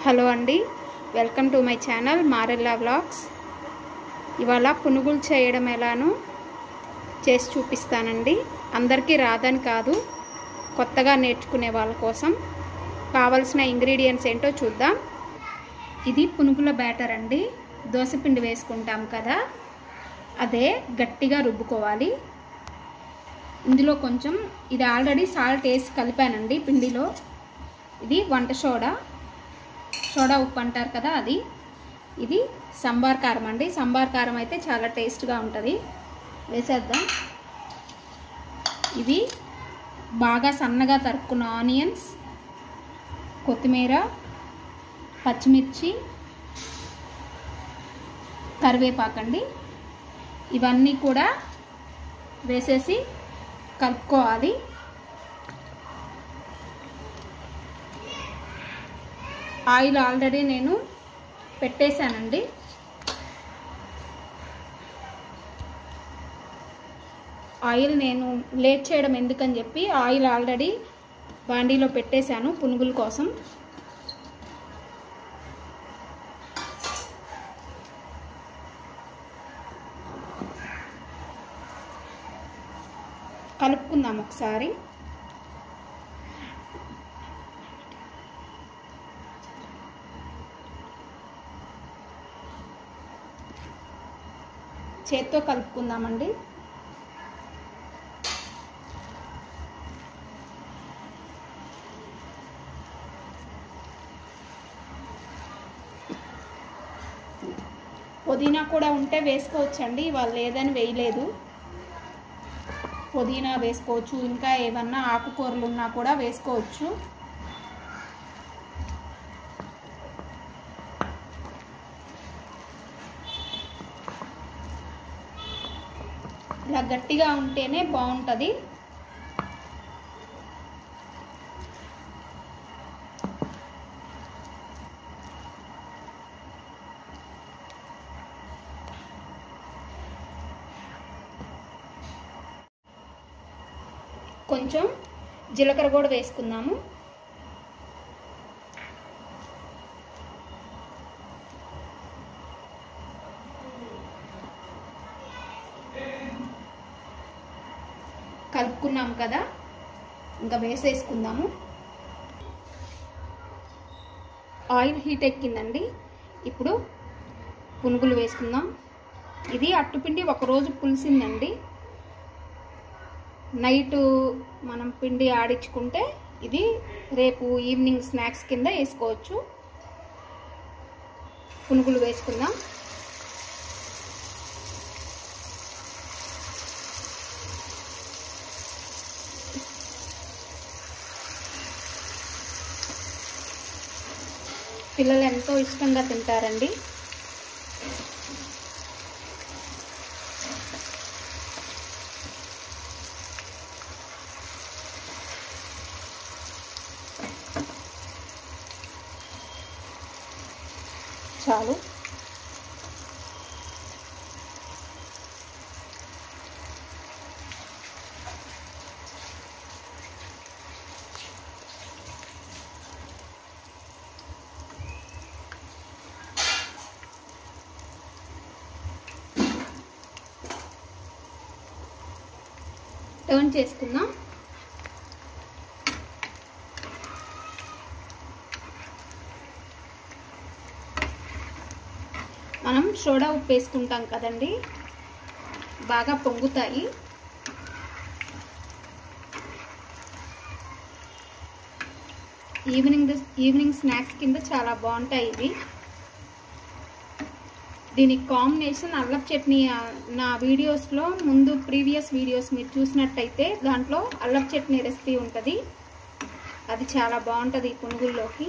hello అండి welcome to my channel Marella vlogs ఇవాళ పునుగులు చేయడం ఎలానో చేసి చూపిస్తానండి అందరికీ రాదని కాదు కొత్తగా నేర్చుకునే వాళ్ళ కోసం కావలసిన ఇంగ్రీడియంట్స్ ఏంటో చూద్దాం ఇది పునుగుల బ్యాటర్ అండి దోసపిండి వేసుకుంటాం కదా అదే గట్టిగా రుబ్బుకోవాలి ఇందులో కొంచెం ఇది ఆల్రెడీ సాల్ట్ వేసి కలిపానండి పిండిలో ఇది వంట సోడా సోడా ఉప్పు అంటారు కదా అది ఇది సంబార్ కారం అండి సంబార్ కారం అయితే చాలా టేస్ట్గా ఉంటుంది వేసేద్దాం ఇవి బాగా సన్నగా తరుక్కున్న ఆనియన్స్ కొత్తిమీర పచ్చిమిర్చి కరివేపాకండి ఇవన్నీ కూడా వేసేసి కలుపుకోవాలి ఆయిల్ ఆల్రెడీ నేను పెట్టేశానండి ఆయిల్ నేను లేట్ చేయడం ఎందుకని చెప్పి ఆయిల్ ఆల్రెడీ బాండీలో పెట్టేశాను పునుగుల కోసం కలుపుకుందాం ఒకసారి చేత్తో కలుపుకుందామండి పుదీనా కూడా ఉంటే వేసుకోవచ్చండి వాళ్ళు లేదని వేయలేదు పుదీనా వేసుకోవచ్చు ఇంకా ఏమన్నా ఆకుకూరలు ఉన్నా కూడా వేసుకోవచ్చు ఇలా గట్టిగా ఉంటేనే బాగుంటుంది కొంచెం జీలకర్ర కూడా వేసుకుందాము కలుపుకున్నాం కదా ఇంకా వేసేసుకుందాము ఆయిల్ హీట్ ఎక్కిందండి ఇప్పుడు పునుగులు వేసుకుందాం ఇది అట్టుపిండి ఒకరోజు పులిసిందండి నైట్ మనం పిండి ఆడించుకుంటే ఇది రేపు ఈవినింగ్ స్నాక్స్ కింద వేసుకోవచ్చు పునుగులు వేసుకుందాం పిల్లలు ఎంతో ఇష్టంగా తింటారండి చాలు టర్న్ చేసుకుందాం మనం సోడా ఉప్పు వేసుకుంటాం కదండి బాగా పొంగుతాయి ఈవినింగ్ ఈవినింగ్ స్నాక్స్ కింద చాలా బాగుంటాయి ఇవి దీనికి కాంబినేషన్ అల్లపు చట్నీ నా వీడియోస్లో ముందు ప్రీవియస్ వీడియోస్ మీరు చూసినట్టయితే దాంట్లో అల్లపు చట్నీ రెసిపీ ఉంటుంది అది చాలా బాగుంటుంది ఈ పునుగుల్లోకి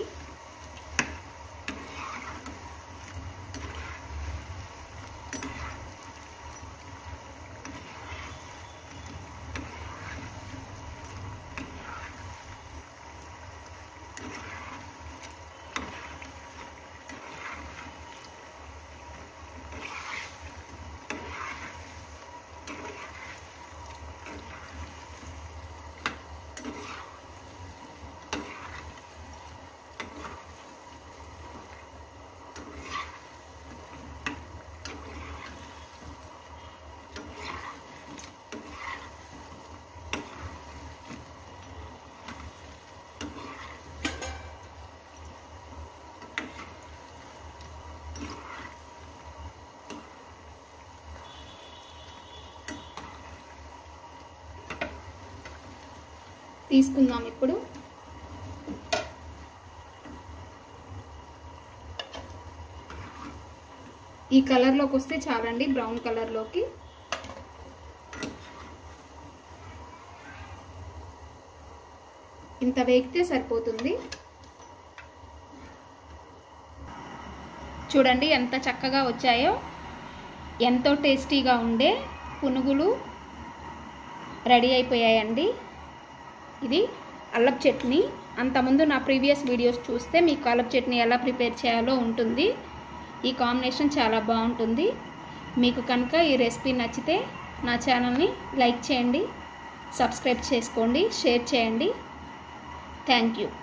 తీసుకుందాం ఇప్పుడు ఈ కలర్లోకి వస్తే చాలండి బ్రౌన్ కలర్లోకి ఇంత వేగితే సరిపోతుంది చూడండి ఎంత చక్కగా వచ్చాయో ఎంతో టేస్టీగా ఉండే పునుగులు రెడీ అయిపోయాయండి ఇది అల్లపు చట్నీ అంతకుముందు నా ప్రీవియస్ వీడియోస్ చూస్తే మీకు అల్లపు చట్నీ ఎలా ప్రిపేర్ చేయాలో ఉంటుంది ఈ కాంబినేషన్ చాలా బాగుంటుంది మీకు కనుక ఈ రెసిపీ నచ్చితే నా ఛానల్ని లైక్ చేయండి సబ్స్క్రైబ్ చేసుకోండి షేర్ చేయండి థ్యాంక్ యూ